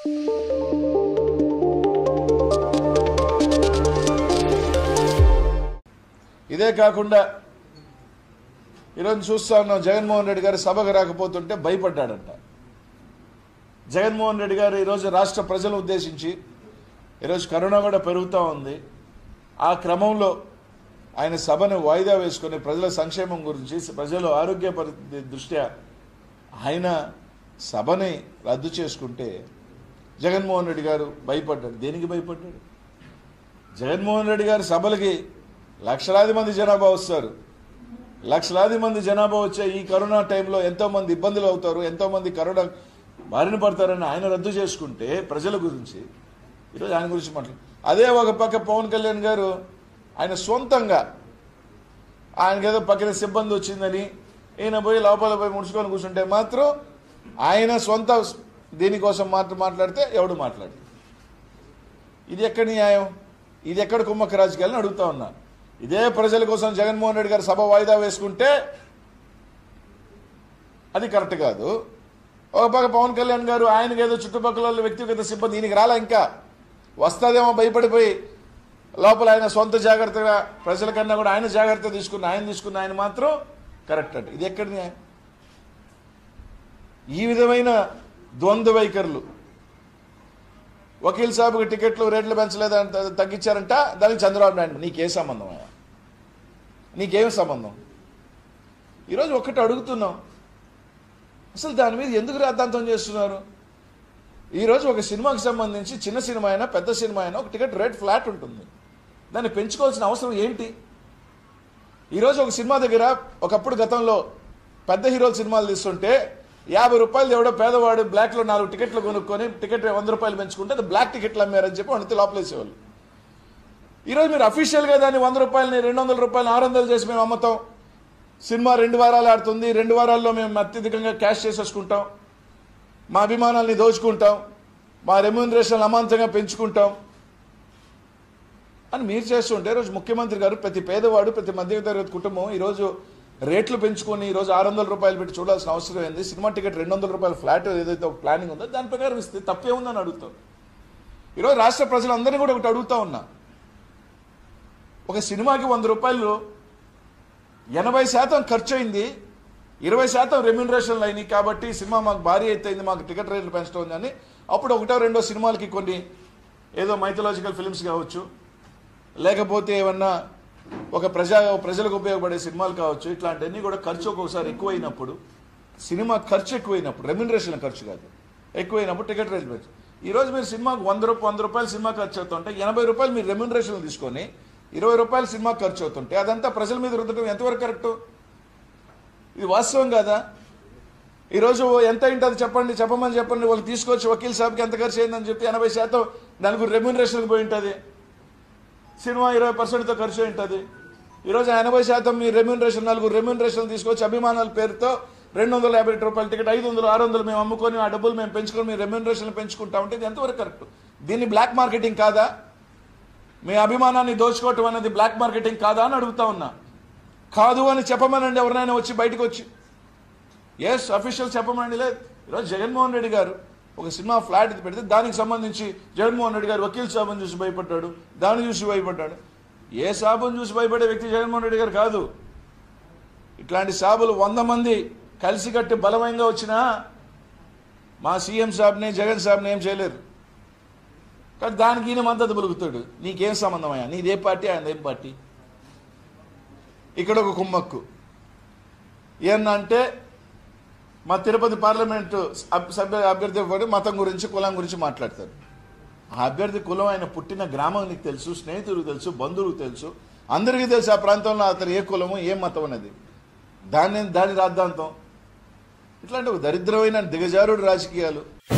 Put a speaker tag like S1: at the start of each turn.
S1: ఇదే కాకుండా ఈరోజు చూస్తా ఉన్నాం జగన్మోహన్ రెడ్డి గారు సభకు రాకపోతుంటే భయపడ్డాడంట జగన్మోహన్ రెడ్డి గారు ఈరోజు రాష్ట్ర ప్రజలను ఉద్దేశించి ఈరోజు కరోనా కూడా పెరుగుతూ ఉంది ఆ క్రమంలో ఆయన సభను వాయిదా వేసుకుని ప్రజల సంక్షేమం గురించి ప్రజల ఆరోగ్య పరిస్థితి దృష్ట్యా ఆయన సభని రద్దు చేసుకుంటే జగన్మోహన్ రెడ్డి గారు భయపడ్డాడు దేనికి భయపడ్డాడు జగన్మోహన్ రెడ్డి గారి సభలకి లక్షలాది మంది జనాభా వస్తారు లక్షలాది మంది జనాభా వచ్చే ఈ కరోనా టైంలో ఎంతో మంది ఇబ్బందులు అవుతారు ఎంతో మంది కరోనా బారిన పడతారని ఆయన రద్దు చేసుకుంటే ప్రజల గురించి ఈరోజు ఆయన గురించి మాట్లాడు అదే ఒక పక్క పవన్ కళ్యాణ్ గారు ఆయన సొంతంగా ఆయనకి ఏదో పక్కన సిబ్బంది వచ్చిందని ఈయన పోయి లోపల పోయి ముడుచుకొని కూర్చుంటే మాత్రం ఆయన సొంత దీనికోసం మాత్రం మాట్లాడితే ఎవడు మాట్లాడు ఇది ఎక్కడ న్యాయం ఇది ఎక్కడ కుమ్మక్క రాజకీయాలని అడుగుతా ఉన్నా ఇదే ప్రజల కోసం జగన్మోహన్ రెడ్డి గారు సభ వాయిదా వేసుకుంటే అది కరెక్ట్ కాదు ఒక పక్క పవన్ కళ్యాణ్ గారు ఆయనకి ఏదో చుట్టుపక్కల వాళ్ళ వ్యక్తిగత సిబ్బంది ఈయనకి రాలా ఇంకా వస్తాదేమో భయపడిపోయి లోపల ఆయన సొంత జాగ్రత్తగా ప్రజల కన్నా కూడా ఆయన జాగ్రత్త తీసుకున్న ఆయన తీసుకున్న ఆయన మాత్రం కరెక్ట్ అంట ఇది ఎక్కడ న్యాయం ఈ విధమైన ద్వంద్వ వైఖరులు వకీల్ సాబుకి టికెట్లు రేట్లు పెంచలేదని త- తగ్గించారంట దానికి చంద్రబాబు నాయుడు నీకే సంబంధం అయ్యా నీకేం సంబంధం ఈరోజు ఒక్కటి అడుగుతున్నాం అసలు దాని మీద ఎందుకు రాద్ధాంతం చేస్తున్నారు ఈరోజు ఒక సినిమాకి సంబంధించి చిన్న సినిమా అయినా పెద్ద సినిమా అయినా ఒక టికెట్ రేట్ ఫ్లాట్ ఉంటుంది దాన్ని పెంచుకోవాల్సిన అవసరం ఏంటి ఈరోజు ఒక సినిమా దగ్గర ఒకప్పుడు గతంలో పెద్ద హీరోల సినిమాలు తీస్తుంటే యాభై రూపాయలు ఎవడో పేదవాడు బ్లాక్లో నాలుగు టికెట్లు కొనుక్కొని టికెట్ వంద రూపాయలు పెంచుకుంటే అది బ్లాక్ టికెట్లు అమ్మారని చెప్పి వండితే లోపలేసేవాళ్ళు ఈరోజు మీరు అఫీషియల్గా దాన్ని వంద రూపాయలని రెండు వందల రూపాయలు ఆరు వందలు చేసి మేము అమ్ముతాం సినిమా రెండు వారాలు ఆడుతుంది రెండు వారాల్లో మేము అత్యధికంగా క్యాష్ చేసేసుకుంటాం మా అభిమానాల్ని దోచుకుంటాం మా రెమ్యూనరేషన్ అమాంతంగా పెంచుకుంటాం అని మీరు చేస్తుంటే ఈరోజు ముఖ్యమంత్రి గారు ప్రతి పేదవాడు ప్రతి మధ్యతరగతి కుటుంబం ఈరోజు రేట్లు పెంచుకొని ఈరోజు ఆరు వందల రూపాయలు పెట్టి చూడాల్సిన అవసరం ఏంది సినిమా టికెట్ రెండు వందల రూపాయలు ఫ్లాట్ ఏదైతే ఒక ప్లానింగ్ ఉందో దాని ప్రకారం ఇస్తే తప్పే ఉందని అడుగుతాం ఈరోజు రాష్ట్ర ప్రజలందరినీ కూడా ఒకటి అడుగుతా ఉన్నా ఒక సినిమాకి వంద రూపాయలు ఎనభై శాతం ఖర్చు అయింది ఇరవై శాతం రెమ్యూనరేషన్లు అయినాయి కాబట్టి సినిమా మాకు భారీ అయితే అయింది మాకు టికెట్ రేట్లు పెంచడం ఉందని అప్పుడు ఒకటో రెండో సినిమాలకి కొన్ని ఏదో మైథలాజికల్ ఫిల్మ్స్ కావచ్చు లేకపోతే ఏమన్నా ఒక ప్రజా ప్రజలకు ఉపయోగపడే సినిమాలు కావచ్చు ఇట్లాంటివన్నీ కూడా ఖర్చు ఒక్కొక్కసారి ఎక్కువైనప్పుడు సినిమా ఖర్చు ఎక్కువైనప్పుడు రెమ్యూనరేషన్ ఖర్చు కాదు ఎక్కువైనప్పుడు టికెట్ రేట్లు పెంచు ఈరోజు మీరు సినిమాకు వంద రూపాయలు వంద రూపాయలు సినిమా ఖర్చు అవుతుంటే ఎనభై రూపాయలు మీరు రెమ్యూనరేషన్ తీసుకొని ఇరవై రూపాయలు సినిమా ఖర్చు అవుతుంటే అదంతా ప్రజల మీద రుద్దడం ఎంతవరకు కరెక్టు ఇది వాస్తవం కాదా ఈరోజు ఎంత అయింటుంది చెప్పండి చెప్పమని చెప్పండి వాళ్ళు తీసుకొచ్చి వకీల్ సాబ్కి ఎంత ఖర్చు అయిందని చెప్పి ఎనభై శాతం నలుగురు రెమ్యూనరేషన్కి పోయి ఉంటుంది సినిమా ఇరవై పర్సెంట్తో ఖర్చు అయి ఉంటుంది ఈరోజు ఎనభై శాతం మీ రెమ్యూనరేషన్ నలుగురు రెమ్యూనరేషన్ తీసుకొచ్చి అభిమానాల పేరుతో రెండు వందల యాభై రూపాయల టికెట్ ఐదు వందలు ఆరు వందలు మేము అమ్ముకొని ఆ డబ్బులు మేము పెంచుకొని మీ రెమ్యూనరేషన్ పెంచుకుంటా ఉంటే ఇది ఎంతవరకు కరెక్ట్ దీన్ని బ్లాక్ మార్కెటింగ్ కాదా మీ అభిమానాన్ని దోచుకోవటం అనేది బ్లాక్ మార్కెటింగ్ కాదా అని అడుగుతా ఉన్నా కాదు అని చెప్పమనండి ఎవరినైనా వచ్చి బయటకు వచ్చి ఎస్ అఫీషియల్ చెప్పమనండి లేదు ఈరోజు జగన్మోహన్ రెడ్డి గారు ఒక సినిమా ఫ్లాట్ ఇది పెడితే దానికి సంబంధించి జగన్మోహన్ రెడ్డి గారు వకీల్ సాబుని చూసి భయపడ్డాడు దాన్ని చూసి భయపడ్డాడు ఏ సాబుని చూసి భయపడే వ్యక్తి జగన్మోహన్ రెడ్డి గారు కాదు ఇట్లాంటి సాబులు వంద మంది కలిసికట్టి బలమైనగా వచ్చినా మా సీఎం సాబ్ని జగన్ సాబ్ని ఏం చేయలేరు కానీ దానికి ఈయన మద్దతు పలుకుతాడు నీకేం సంబంధం అయ్యా నీదే పార్టీ ఆయన ఏం పార్టీ ఇక్కడ ఒక కుమ్మక్కు ఏంటంటే మా తిరుపతి పార్లమెంటు అబ్- సభ్య అభ్యర్థి ఒకటి మతం గురించి కులం గురించి మాట్లాడతారు ఆ అభ్యర్థి కులం ఆయన పుట్టిన గ్రామం నీకు తెలుసు స్నేహితుడికి తెలుసు బంధువులకు తెలుసు అందరికీ తెలుసు ఆ ప్రాంతంలో అతను ఏ కులము ఏ మతం అనేది దాన్ని దాని రాద్ధాంతం ఇట్లాంటి ఒక దరిద్రమైన దిగజారుడు రాజకీయాలు